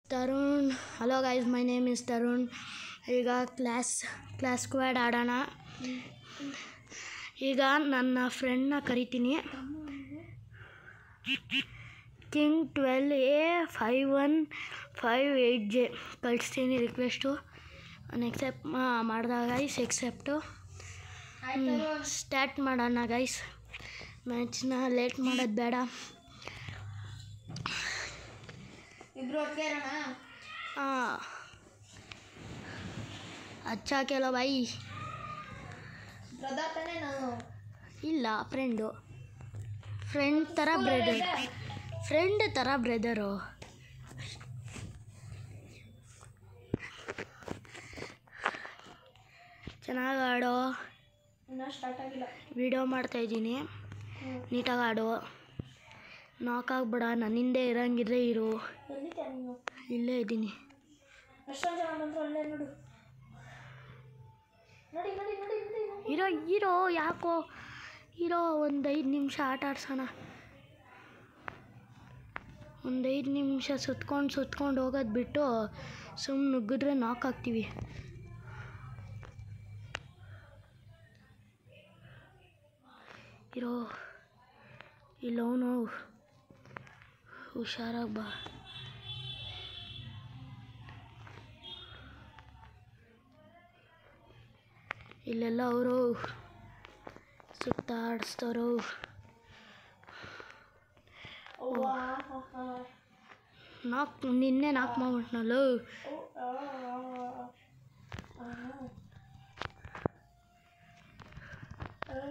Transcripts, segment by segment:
Tarun hello guys my name is Tarun ಈಗ clash clash squad ಆಡೋಣ ಈಗ ನನ್ನ ಫ್ರೆಂಡ್ನ ಕರಿತೀನಿ king twelve A five one five eight J ಕಳಿಸ್ತೀನಿ ರಿಕ್ವೆಸ್ಟು ಎಕ್ಸೆಪ್ಟ್ ಮಾಡಿದಾಗ ಗೈಸ್ ಎಕ್ಸೆಪ್ಟು ಸ್ಟಾರ್ಟ್ ಮಾಡೋಣ ಗೈಸ್ ಮ್ಯಾಚ್ನ ಲೇಟ್ ಮಾಡೋದು ಬೇಡ ಇಬ್ರು ಒಟ್ಟಿಗೆ ಇರೋಣ ಹಾಂ ಅಚ್ಚಾ ಕೆಲೋ ಬೈ ಬ್ರದರ್ ತಾನೇ ನಾನು ಇಲ್ಲ ಫ್ರೆಂಡು ಫ್ರೆಂಡ್ ಥರ ಬ್ರದರ್ ಫ್ರೆಂಡ್ ಥರ ಬ್ರದರು ಚೆನ್ನಾಗಿ ಆಡೋ ಇನ್ನೂ ಸ್ಟಾರ್ಟ್ ಆಗಿಲ್ಲ ವಿಡಿಯೋ ಮಾಡ್ತಾಯಿದ್ದೀನಿ ಹ್ಞೂ ನೀಟಾಗಿ ಆಡು ನಾಕ್ ಆಗ್ಬೇಡ ನನ್ನಿಂದೆ ಇರಂಗಿದ್ರೆ ಇರು ಎಲ್ಲಿದ್ಯಾ ನೀನು ಇಲ್ಲೇ ಇದ್ದೀನಿ ಎಷ್ಟೊಂದು ಜನ ಬಂದ್ರು ಅಲ್ಲೇ ನೋಡು ನೋಡಿ ನೋಡಿ ನೋಡಿ ನೋಡಿ ನೋಡಿ. ಇರೋ ಇರೋ ಯಾಕೋ ಇರೋ ಒಂದು ಐದು ನಿಮಿಷ ಆಟ ಆಡ್ಸೋಣ ಒಂದು ಐದು ನಿಮಿಷ ಸುತ್ಕೊಂಡು ಸುತ್ಕೊಂಡು ಹೋಗೋದು ಬಿಟ್ಟು ಸುಮ್ಮನೆ ನುಗ್ಗಿದ್ರೆ ನಾಕ್ ಆಗ್ತೀವಿ ಇರೋ ಇಲ್ಲವನು ಹುಷಾರಾಗಿ ಬಾ ಇಲ್ಲೆಲ್ಲ ಅವರು ಸುತ್ತಾಡಿಸ್ತಾರೋ ಅವ್ವ, ಹ, ಹ. ನಾಕ್ ನಿನ್ನೆ ನಾಕ್ ಮಾಡ್ಬಿಟ್ನಲ್ಲ ಓ, ಆ, ಆ, ಆ. ಆ,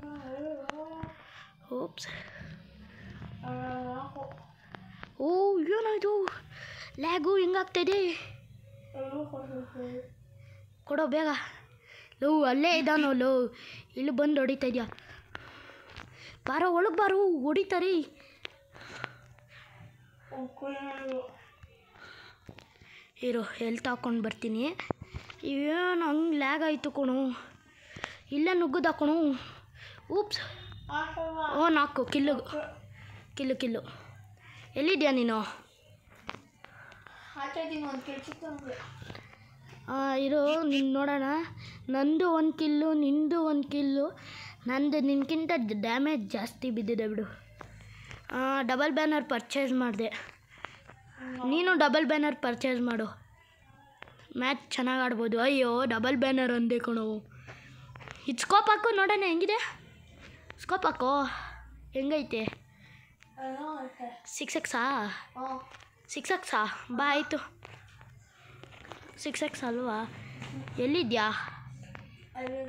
ಓಪ್ಸ್ ಆ, ಆ, ಓ ಏನಾಯ್ತು ಲ್ಯಾಗು ಹಿಂಗಾಗ್ತಾಯಿದೆ ಆ, ಆ. ಕೊಡೋ ಬೇಗ ಲೋ ಅಲ್ಲೇ ಇದ್ದಾನೋ ಲೋ ಇಲ್ಲಿ ಬಂದು ಹೊಡಿತಾ ಇದೆಯಾ ಬಾರೋ ಒಳಗೆ ಬಾರೋ ಹೊಡಿತಾರೆ ಇರು ಹೆಲ್ತ್ ಹಾಕ್ಕೊಂಡು ಬರ್ತೀನಿ ಏನು ಹಂಗೆ ಲ್ಯಾಗ್ ಆಯಿತು ಕಣು ಇಲ್ಲೇ ನುಗ್ಗದು ಹಾಕೋಣು ಊಪ್ಸ್ ಓ ನಾಲ್ಕು ಕಿಲ್ಲು ಕಿಲ್ಲು ಕಿಲ್ಲು ಎಲ್ಲಿದ್ಯಾ ನೀನು ಆಚೆ ಇದ್ದೀನಿ ಒಂದು ಕೆಲ್ಸಕ್ಕೆ ನಮಗೆ ಆ, ಇರು ನಿನ್ ನೋಡೋಣ ನಂದು ಒಂದು ಕಿಲ್ಲು ನಿಂದು ಒಂದು ಕಿಲ್ಲು ನಂದು ನಿನ್ಕಿಂತ ಡ್ಯಾಮೇಜ್ ಜಾಸ್ತಿ ಬಿದ್ದಿದೆ ಬಿಡು ಡಬಲ್ ಬ್ಯಾನರ್ ಪರ್ಚೇಸ್ ಮಾಡಿದೆ ನೀನು ಡಬಲ್ ಬ್ಯಾನರ್ ಪರ್ಚೇಸ್ ಮಾಡು ಮ್ಯಾಚ್ ಚೆನ್ನಾಗಿ ಆಡ್ಬೋದು ಅಯ್ಯೋ ಡಬಲ್ ಬ್ಯಾನರ್ ಅಂದೆ ಕಣೋ ಇದು ಸ್ಕೋಪ್ ಹಾಕು ನೋಡೋಣ ಹೆಂಗಿದೆ ಸ್ಕೋಪ್ ಹಾಕೋ ಹೆಂಗೈತೆ ಏನೋ ಐತೆ ಸಿಕ್ಸ್ ಎಕ್ಸಾ ಹಾಂ ಸಿಕ್ಸ್ ಎಕ್ಸಾ ಬಾ ಆಯಿತು ಸಿಕ್ಸ್ ಎಕ್ಸ್ ಅಲ್ವಾ ಎಲ್ಲಿದ್ಯಾ ಅಲ್ಲಿ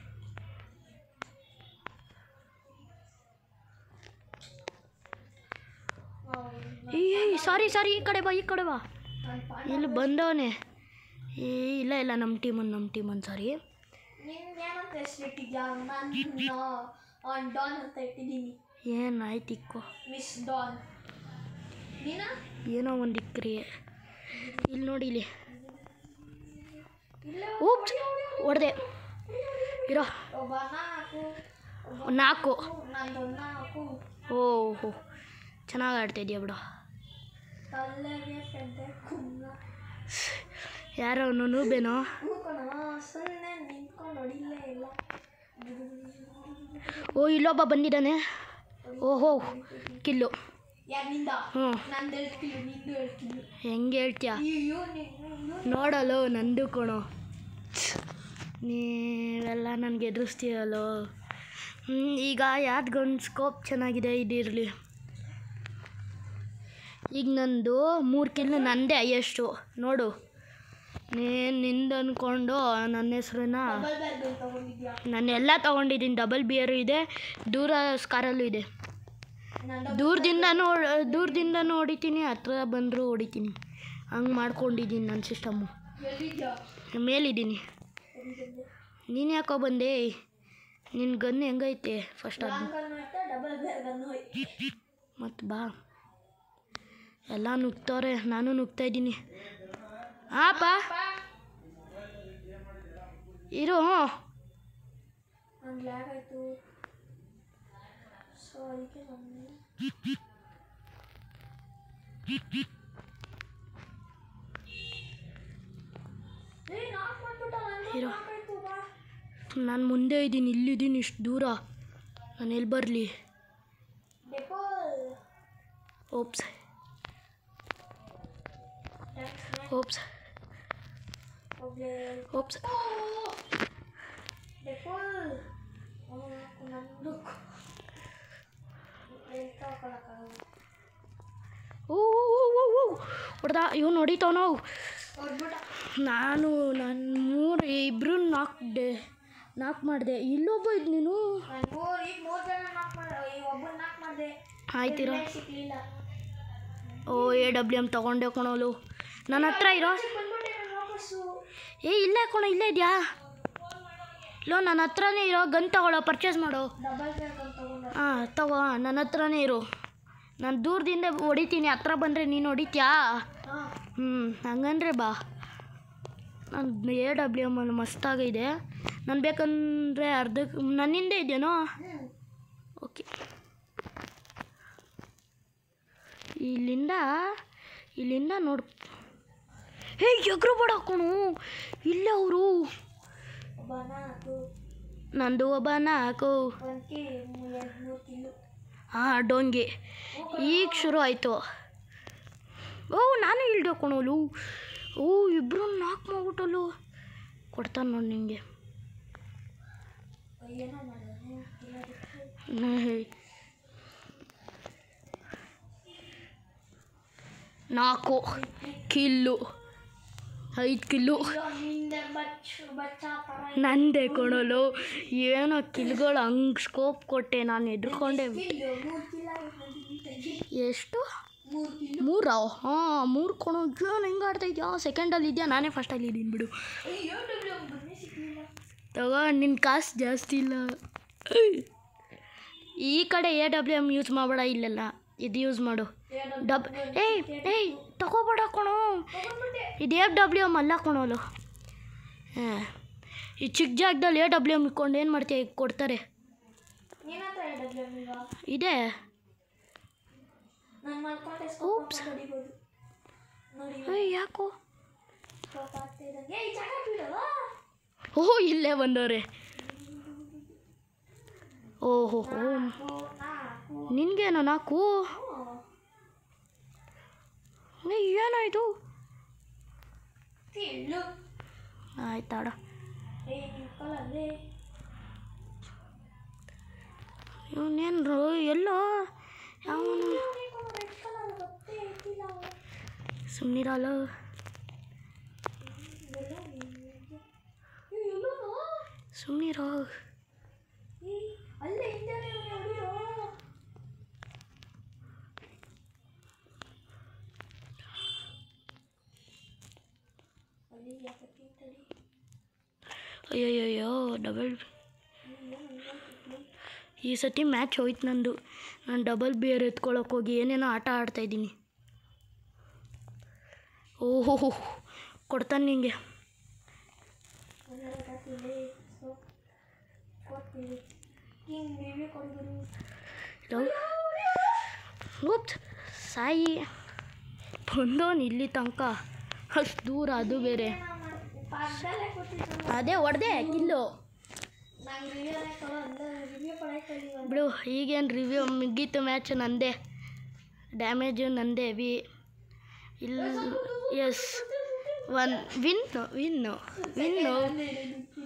ಏಯ್ ಸಾರಿ ಸಾರಿ ಈ ಕಡೆ ಬಾ ಈ ಕಡೆ ಬಾ ನಾನು ಪಾಂಡ ಇಲ್ಲಿ ಬಂದವನೆ ಏ ಇಲ್ಲ ಇಲ್ಲ ನಮ್ಮ ಟೀಮನ್ ನಮ್ಮ ಟೀಮನ್ ಸಾರಿ ನಿನ್ನ ಏನಂತ ಹೆಸರಿಟ್ಟಿದ್ಯಾ ನಾನು ಆನ್ ಡಾನ್ ಅಂತ ಇಟ್ಟಿದ್ದೀನಿ ಏನಾಯ್ತು ಇಕ್ಕೋ ಮಿಸ್ ಡಾನ್ ನೀನಾ ಏನೋ ಒಂದು ಇಕ್ರಿ ಇಲ್ಲಿ ನೋಡಿ ಇಲ್ಲಿ ಇಲ್ಲ ಊಪ್ಸ್ ಹೊಡೆದೆ ಇರೋ ಒಬ್ಬ ನಾಲ್ಕು ಒಂದ್ ನಾಲ್ಕು ನಂದು ನಾಲ್ಕು ಓಹೋ ಚೆನ್ನಾಗಿ ಆಡ್ತಾ ಇದೆಯಾ ಬಿಡು ತಲೆಗೆ ಪೆದ್ದ ಕುನ್ನ ಯಾರೋ ಅವನು ನೂಬೇನೋ ಮೂಕಣ ಸುಮ್ಮನೆ ನಿಂತ್ಕೊಂಡು ಹೊಡಿಲೇ ಇಲ್ಲ ಓ ಇಲ್ಲೊಬ್ಬ ಬಂದಿದ್ದಾನೆ ಓಹೋ ಕಿಲ್ಲು ಯಾರಿಂದ ಹ್ಞೂ ನಂದು ಹೇಳ್ತೀನಿ ನಿಂದು ಹೇಳ್ತೀನಿ ಹೆಂಗೆ ಹೇಳ್ತೀಯ ಅಯ್ಯೋ ನೀನು ನೋಡಲು ನಂದು ಕಣೋ ನೀವೆಲ್ಲ ನನಗೆ ಎದುರಿಸ್ತೀರಲ್ಲೋ ಹ್ಮ್, ಈಗ ಯಾವ್ದು ಸ್ಕೋಪ್ ಚೆನ್ನಾಗಿದೆ ಇದಿರಲಿ ಈಗ ನಂದು ಮೂರು ಕಿಲ್ಲು ನಂದೇ ಹೈಯೆಸ್ಟು ನೋಡು ನೀನು ನಿಂದು ಅಂದ್ಕೊಂಡು ನನ್ನ ಹೆಸ್ರನ್ನ ಡಬಲ್ ಬ್ಯಾಗ್ ತಗೊಂಡಿದ್ಯಾ ನಾನು ಎಲ್ಲ ತೊಗೊಂಡಿದ್ದೀನಿ ಡಬಲ್ ಬಿಯರು ಇದೆ ದೂರ ಸ್ಕಾರಲ್ಲೂ ಇದೆ ನಾನು ದೂರದಿಂದನೂ ದೂರದಿಂದನೂ ಹೊಡಿತೀನಿ ಹತ್ರ ಬಂದರೂ ಹೊಡಿತೀನಿ ಹಂಗೆ ಮಾಡ್ಕೊಂಡಿದ್ದೀನಿ ನನ್ನ ಸಿಸ್ಟಮ್ಮು ಎಲ್ಲಿದ್ಯಾ ಮೇಲಿದ್ದೀನಿ ಎಲ್ಲಿದ್ದೆ ನೀನು ಯಾಕೋ ಬಂದೆ ನಿನ್ನ ಗನ್ ಹೆಂಗೈತೆ ಫಸ್ಟ್ ಅದು ಲಾಂಗ್ ಅನ್ನು ಐತೆ ಡಬಲ್ ಬ್ಯಾಗ್ ಅನ್ನು ಐತೆ ಮತ್ತು ಬಾ ಎಲ್ಲ ನುಗ್ತವ್ರೆ ನಾನು ನುಗ್ತಾ ಇದ್ದೀನಿ ಹಾಪ ಇರು ಹ್ಞೂ ನನ್ನ ಲ್ಯಾಗ್ ಆಯಿತು ಸೊ ಅದಕ್ಕೆ ನಾನು ಇರೋ ಆಯ್ತು ಬಾ ನಾನು ಮುಂದೆ ಇದ್ದೀನಿ ಇಲ್ಲಿದ್ದೀನಿ ಇಷ್ಟು ದೂರ ನಾನು ಎಲ್ಲಿ ಬರಲಿ ಡೆಪೋಲ್ oops thanks oops okay oops ಡೆಪೋಲ್ ನಂದು ತಗೊಳಕ್ಕಾಗಲ್ಲ ಓ ಹೊಡ್ದ ಇವ್ನು ಹೊಡಿತಾವ ನಾವು ಹೊಡ್ಬಿಟ್ಟ ನಾನು ನಾನು ಮೂರು ಇಬ್ಬರು ನಾಲ್ಕು ಡೇ ನಾಲ್ಕು ಮಾಡಿದೆ ಇಲ್ಲೊಬ್ಬ ಇದ್ದು ನೀನು ನಾನು ಮೂರು ಈಗ ಮೂರು ಜನ ನಾಕ್ ಮಾಡ ಈ ಒಬ್ಬನ ನಾಕ್ ಮಾಡಿದೆ ಆಯ್ತಿರೋ ಸಿಕ್ಲಿಲ್ಲ ಓ ಎ ಡಬ್ಲ್ಯೂ ಎಮ್ ತೊಗೊಂಡೆ ಕೊಣೋಲು ನನ್ನ ಹತ್ರ ಇರೋ ಬಂದ್ಬಿಟ್ಟೆ ನಾನು ವಾಪಸ್ಸು ಏ ಇಲ್ಲೇ ಕೊಣ ಇಲ್ಲೇ ಇದೆಯಾ ಲೋ ನನ್ನ ಹತ್ರನೇ ಇರೋ ಗನ್ ತಗೊಳ್ಳೋ ಪರ್ಚೇಸ್ ಮಾಡು ಡಬಲ್ ಬೇಕಂತ ತಗೊಂಡ ಹಾಂ ತಗೋ ನನ್ನ ಹತ್ರನೇ ಇರು ನಾನು ದೂರದಿಂದ ಹೊಡಿತೀನಿ ಹತ್ರ ಬಂದರೆ ನೀನು ಹೊಡಿತ್ಯಾ ಹಾಂ ಹ್ಞೂ ಹಂಗಂದ್ರೆ ಬಾ ನಾನು ಎ ಡಬ್ಲ್ಯೂ ಎಮ್ ಅಲ್ಲಿ ಮಸ್ತಾಗಿದೆ ನಾನು ಬೇಕಂದರೆ ಅರ್ಧಕ್ಕೆ ನನ್ನಿಂದ ಇದೆಯೇನೋ ಹ್ಞೂ ಓಕೆ ಇಲ್ಲಿಂದ ಇಲ್ಲಿಂದ ನೋಡ್ ಹೇ ಎಗ್ರು ಬೇಡ ಕಣು ಇಲ್ಲ ಅವರು ಒಬ್ಬ ನಾಲ್ಕು ನಂದು ಒಬ್ಬ ನಾಲ್ಕು ಒಂದು ಕೆ ಎರಡು ಮೂರು ಕಿಲೋ ಹಾಂ ಡೋಂಗೆ ಈಗ ಶುರು ಆಯಿತು ಓ ನಾನು ಇಲ್ದೆ ಕಣೋಲು ಓ ಇಬ್ಬರು ನಾಲ್ಕು ಮಾಡ್ಬಿಟ್ಟಲು ಕೊಡ್ತಾನೆ ನೋಡಿ ನಿಂಗೆ ಏನೋ ಮಾಡೋದು ನಾಲ್ಕು ಕಿಲ್ಲು ಐದು ಕಿಲ್ಲು ಅಯ್ಯೋ ನಿಂದೆ ಬಚ್ ಬಚ್ಚ ಥರ ನಂದೆ ಕೊಡಲು ಏನೋ ಕಿಲ್ಗಳು ಹಂಗೆ ಸ್ಕೋಪ್ ಕೊಟ್ಟೆ ನಾನು ಎದ್ರುಕೊಂಡೆ ಕಿಲೋ ಮೂರು ಕಿಲೋ ಆಗಿತ್ತು ಎಷ್ಟು ಮೂರು ಕಿಲೋ ಮೂರಾ ಹಾಂ ಮೂರು ಕೊಣೋ ಏನು ಹೆಂಗೆ ಆಡ್ತಾ ಇದೆಯಾ ಸೆಕೆಂಡಲ್ಲಿ ಇದೆಯಾ ನಾನೇ ಫಸ್ಟಲ್ಲಿ ಇದ್ದೀನಿ ಬಿಡು ಅಯ್ಯೋ ಡಬ್ಲ್ಯೂ ಬನ್ನಿ ಸಿಕ್ಲಿಲ್ಲ ತಗೋ ನಿನ್ನ ಕಾಸು ಜಾಸ್ತಿ ಇಲ್ಲ ಈ ಕಡೆ ಎ ಡಬ್ಲ್ಯೂ ಎಮ್ ಯೂಸ್ ಮಾಡಬೇಡ ಇಲ್ಲೆಲ್ಲ ಇದು ಯೂಸ್ ಮಾಡು ಡಬ್ ಏಯ್ ಏಯ್ ತಗೋಬೇಡ ಕಣೋ ತಗೊಂಡ್ಬಿಟ್ಟೆ ಇದು ಎ ಡಬ್ಲ್ಯೂ ಎಮ್ ಅಲ್ಲ ಕೊಣೋಲು ಹಾಂ ಈ ಚಿಕ್ಕ ಜಾಗದಲ್ಲಿ ಎ ಡಬ್ಲ್ಯೂ ಎಮ್ ಇಟ್ಕೊಂಡು ಏನು ಮಾಡ್ತೀಯ ಈಗ ಕೊಡ್ತಾರೆ ನಿನ್ನ ಹತ್ರ ಡಬ್ಲ್ಯೂ ಈಗ ಇದೆ ನಾನು ಮಾಡ್ಕೊಂಡೆ Oops. ಸ್ಕೋಪ್ ಹೊಡಿಬೋದು ನೋಡಿ ಏಯ್ ಯಾಕೋ ಸ್ಕೋಪ್ ಆಗ್ತಾ ಇದ್ದಂಗೆ ಏಯ್ ಜಾಗ ಬಿಡವ ಓ ಇಲ್ಲೇ ಬಂದವ್ರೆ ಓಹೋ ಹೋ ನಾಲ್ಕು ನಾಲ್ಕು ನಿನಗೇನೋ ನಾಲ್ಕು ಹ್ಞೂ ಏಯ್, ಏನಾಯ್ತು ತಿಳ್ಳು ಆಯ್ತಾಡ ಏ ನಿಮ್ಮ ಕಲಲ್ಲಿ ಇವನೇನು ಎಲ್ಲೋ ಅವನು ರೆಡ್ ಕಲರ್ ಗೊತ್ತೇ ಇದ್ದಿಲ್ಲ ಸುಮ್ಮನಿರಲ್ಲ ಸುಮ್ಮನಿರೋ ಅಲ್ಲೇ ಹಿಂದೆ ಹೊಡಿರೋ ಅಲ್ಲಿ ಯಾಕತ್ತಿ ತಡಿ ಅಯ್ಯಯ್ಯೋ ಡಬಲ್ ಈ ಸತಿ ಮ್ಯಾಚ್ ಹೋಯ್ತು ನಂದು ನಾನು ಡಬಲ್ ಬಿಯರ್ ಎತ್ಕೊಳಕ್ಕೆ ಹೋಗಿ ಏನೇನೋ ಆಟ ಆಡ್ತಾಯಿದ್ದೀನಿ ಓಹೋ ಕೊಡ್ತಾನೆ ನಿಂಗೆ ಒಂದರ ಕತ್ತಿಲಿ ಸೊ ಕೊಡ್ತೀವಿ ಹಿಂಗೆ ರಿವ್ಯೂ ಕೊಡ್ಬಿಡು ಓಪ್ಸ್ ಸಾಯಿ ಬಂದವನು ಇಲ್ಲಿ ತನಕ ಅಷ್ಟು ದೂರ ಅದು ಬೇರೆ ಪಕ್ಕದಲ್ಲೇ ಕೂತಿದ್ದು ಅದೇ ಹೊಡೆದೆ ಕಿಲ್ಲು ನಂಗೆ ರಿವ್ಯೂ ಕೊಡೋ ಅಂದ್ರೆ ರಿವ್ಯೂ ಕೊಡಕ್ಕೆ ಕಲಿಯುವ ಬಿಡು ಈಗೇನು ರಿವ್ಯೂ ಮುಗೀತು ಮ್ಯಾಚ್ ನಂದೇ ಡ್ಯಾಮೇಜು ನಂದೇ ವಿ ಇಲ್ಲ yes won win win win